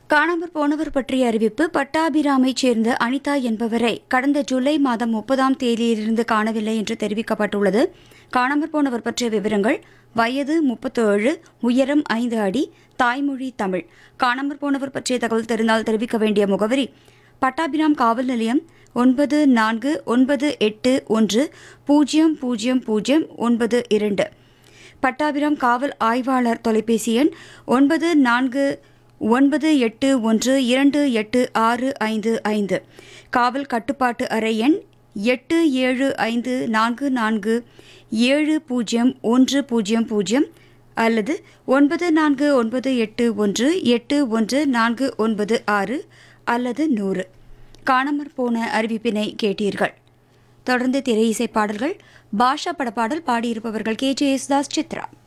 காணாமற் போனவர் பற்றிய அறிவிப்பு பட்டாபிராமைச் சேர்ந்த அனிதா என்பவரை கடந்த ஜூலை மாதம் முப்பதாம் தேதியிலிருந்து காணவில்லை என்று தெரிவிக்கப்பட்டுள்ளது காணாமற் போனவர் பற்றிய விவரங்கள் வயது முப்பத்தேழு உயரம் ஐந்து அடி தாய்மொழி தமிழ் காணாமற் போனவர் பற்றிய தகவல் தெரிந்தால் தெரிவிக்க வேண்டிய முகவரி பட்டாபிராம் காவல் நிலையம் ஒன்பது நான்கு ஒன்பது எட்டு ஒன்று பூஜ்ஜியம் பூஜ்ஜியம் பூஜ்ஜியம் ஒன்பது இரண்டு பட்டாபிராம் காவல் ஆய்வாளர் தொலைபேசி எண் ஒன்பது நான்கு ஒன்பது எட்டு ஒன்று இரண்டு எட்டு ஆறு ஐந்து ஐந்து காவல் கட்டுப்பாட்டு அறை எண் எட்டு ஏழு ஐந்து நான்கு நான்கு ஏழு பூஜ்ஜியம் ஒன்று பூஜ்ஜியம் பூஜ்ஜியம் அல்லது ஒன்பது நான்கு ஒன்பது எட்டு ஒன்று எட்டு ஒன்று நான்கு ஒன்பது ஆறு அல்லது நூறு காணாமற் போன அறிவிப்பினை கேட்டீர்கள் தொடர்ந்து திரை இசை பாடல்கள் பாஷா படப்பாடல் பாடியிருப்பவர்கள் கே ஜே யேசுதாஸ் சித்ரா